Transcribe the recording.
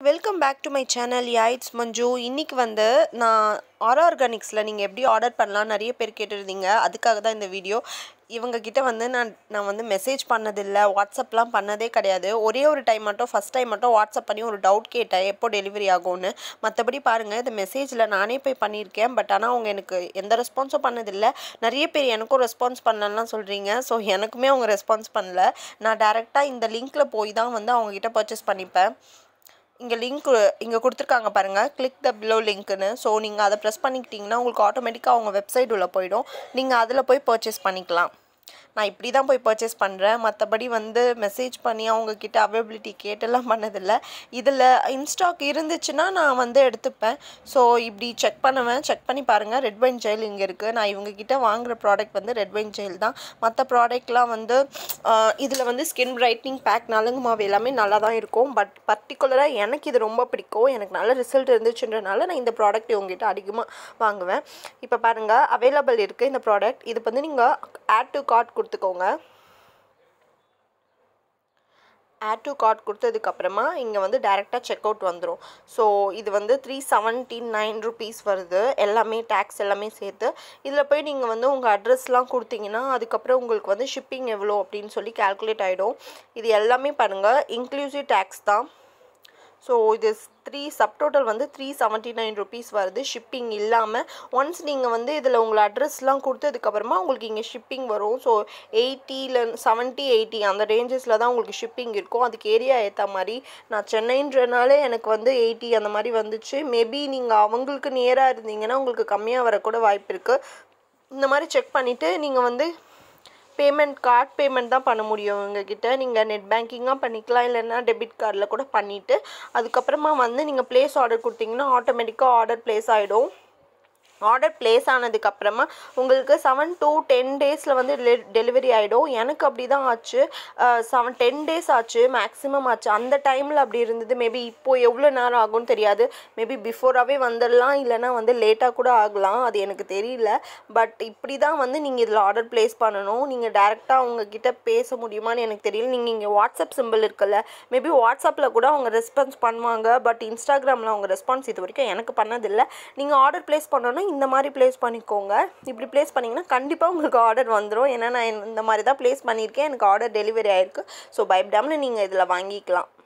welcome back to my channel yeah it's Manju இன்றைக்கி வந்து நான் ஆர் ஆர்கானிக்ஸில் நீங்கள் எப்படி ஆர்டர் பண்ணலாம் நிறைய பேர் கேட்டிருந்தீங்க அதுக்காக தான் இந்த வீடியோ இவங்க கிட்ட வந்து நான் நான் வந்து மெசேஜ் பண்ணதில்லை வாட்ஸ்அப்லாம் பண்ணதே கிடையாது ஒரே ஒரு டைம் மட்டும் ஃபஸ்ட் டைம் மட்டும் வாட்ஸ்அப் பண்ணி ஒரு டவுட் கேட்டேன் எப்போ டெலிவரி ஆகும்னு மற்றபடி பாருங்கள் இந்த மெசேஜில் நானே போய் பண்ணியிருக்கேன் பட் ஆனால் அவங்க எனக்கு எந்த ரெஸ்பான்ஸும் பண்ணதில்லை நிறைய பேர் எனக்கும் ரெஸ்பான்ஸ் பண்ணலாம் சொல்கிறீங்க ஸோ எனக்குமே அவங்க ரெஸ்பான்ஸ் பண்ணல நான் டேரெக்டாக இந்த லிங்க்கில் போய் தான் வந்து அவங்கக்கிட்ட பர்ச்சேஸ் பண்ணிப்பேன் இங்கே லிங்க் இங்கே கொடுத்துருக்காங்க பாருங்கள் கிளிக் த பிலோ லிங்க்குன்னு ஸோ நீங்கள் அதை ப்ரெஸ் பண்ணிக்கிட்டிங்கன்னா உங்களுக்கு ஆட்டோமேட்டிக்காக அவங்க வெப்சைட் உள்ள போயிடும் நீங்கள் அதில் போய் பர்ச்சேஸ் பண்ணிக்கலாம் நான் இப்படி தான் போய் பர்ச்சேஸ் பண்ணுறேன் மற்றபடி வந்து மெசேஜ் பண்ணி அவங்கக்கிட்ட அவைலபிலிட்டி கேட்டெல்லாம் பண்ணதில்லை இதில் இன்ஸ்டாக் இருந்துச்சுன்னா நான் வந்து எடுத்துப்பேன் ஸோ இப்படி செக் பண்ணுவேன் செக் பண்ணி பாருங்கள் ரெட் வைன் ஜெயில் இங்கே இருக்குது நான் இவங்கக்கிட்ட வாங்குகிற ப்ராடக்ட் வந்து ரெட் வைன் ஜெயில் தான் மற்ற ப்ராடக்ட்லாம் வந்து இதில் வந்து ஸ்கின் பிரைட்னிங் பேக் நலுங்கு மாவு எல்லாமே நல்லா தான் இருக்கும் பட் பர்டிகுலராக எனக்கு இது ரொம்ப பிடிக்கும் எனக்கு நல்ல ரிசல்ட் இருந்துச்சுன்றனால நான் இந்த ப்ராடக்ட் இவங்ககிட்ட அதிகமாக வாங்குவேன் இப்போ பாருங்கள் அவைலபிள் இருக்குது இந்த ப்ராடக்ட் இது வந்து நீங்கள் ஆட் டு கார்ட் கொடுத்துக்கோங்க ஆட் டு கார்ட் கொடுத்ததுக்கப்புறமா இங்கே வந்து டேரெக்டாக செக் அவுட் வந்துடும் ஸோ இது வந்து த்ரீ செவன்ட்டி நைன் ருபீஸ் வருது எல்லாமே டேக்ஸ் எல்லாமே சேர்த்து இதில் போய் நீங்கள் வந்து உங்கள் அட்ரஸ்லாம் கொடுத்தீங்கன்னா அதுக்கப்புறம் உங்களுக்கு வந்து ஷிப்பிங் எவ்வளோ அப்படின்னு சொல்லி கால்குலேட் ஆகிடும் இது எல்லாமே பாருங்கள் இன்க்ளூசிவ் டேக்ஸ் தான் ஸோ இது த்ரீ சப்டோட்டல் வந்து த்ரீ செவன்ட்டி நைன் ருபீஸ் வருது ஷிப்பிங் இல்லாமல் ஒன்ஸ் நீங்கள் வந்து இதில் உங்களை அட்ரஸ்லாம் கொடுத்ததுக்கப்புறமா உங்களுக்கு இங்கே ஷிப்பிங் வரும் ஸோ எயிட்டியில் செவன்ட்டி எயிட்டி அந்த ரேஞ்சஸில் தான் உங்களுக்கு ஷிப்பிங் இருக்கும் அதுக்கு ஏரியா ஏற்ற மாதிரி நான் சென்னைன்றனாலே எனக்கு வந்து எயிட்டி அந்த மாதிரி வந்துச்சு மேபி நீங்கள் அவங்களுக்கு நியராக இருந்தீங்கன்னா உங்களுக்கு கம்மியாக வரக்கூட வாய்ப்பு இருக்குது இந்த மாதிரி செக் பண்ணிவிட்டு நீங்கள் வந்து பேமெண்ட் கார்ட் பேமெண்ட் தான் பண்ண முடியும் உங்ககிட்ட நீங்கள் நெட் பேங்கிங்காக பண்ணிக்கலாம் இல்லைன்னா டெபிட் கார்டில் கூட பண்ணிவிட்டு அதுக்கப்புறமா வந்து நீங்கள் ப்ளேஸ் ஆர்டர் கொடுத்தீங்கன்னா ஆட்டோமேட்டிக்காக ஆர்டர் ப்ளேஸ் ஆகிடும் ஆர்டர் ப்ளேஸ் ஆனதுக்கப்புறமா உங்களுக்கு செவன் டு டென் டேஸில் வந்து டெலிவரி ஆகிடும் எனக்கு அப்படி தான் ஆச்சு செவன் டென் டேஸ் ஆச்சு மேக்ஸிமம் ஆச்சு அந்த டைமில் அப்படி இருந்தது மேபி இப்போது எவ்வளோ நேரம் ஆகும்னு தெரியாது மேபி பிஃபோராகவே வந்துடலாம் இல்லைனா வந்து லேட்டாக கூட ஆகலாம் அது எனக்கு தெரியல பட் இப்படி தான் வந்து நீங்கள் இதில் ஆர்டர் ப்ளேஸ் பண்ணணும் நீங்கள் டேரெக்டாக அவங்கக்கிட்ட பேச முடியுமான்னு எனக்கு தெரியல நீங்கள் இங்கே வாட்ஸ்அப் சிம்பிள் இருக்குல்ல மேபி வாட்ஸ்அப்பில் கூட அவங்க ரெஸ்பான்ஸ் பண்ணுவாங்க பட் இன்ஸ்டாகிராமில் அவங்க ரெஸ்பான்ஸ் இது வரைக்கும் எனக்கு பண்ணதில்லை நீங்கள் ஆர்டர் ப்ளேஸ் பண்ணணும் இந்த மாதிரி ப்ளேஸ் பண்ணிக்கோங்க இப்படி ப்ளேஸ் பண்ணிங்கன்னா கண்டிப்பாக உங்களுக்கு ஆர்டர் வந்துடும் ஏன்னா நான் இந்த மாதிரி தான் ப்ளேஸ் பண்ணியிருக்கேன் எனக்கு ஆர்டர் டெலிவரி ஆகிருக்கு ஸோ பயப்படாமல் நீங்கள் இதில் வாங்கிக்கலாம்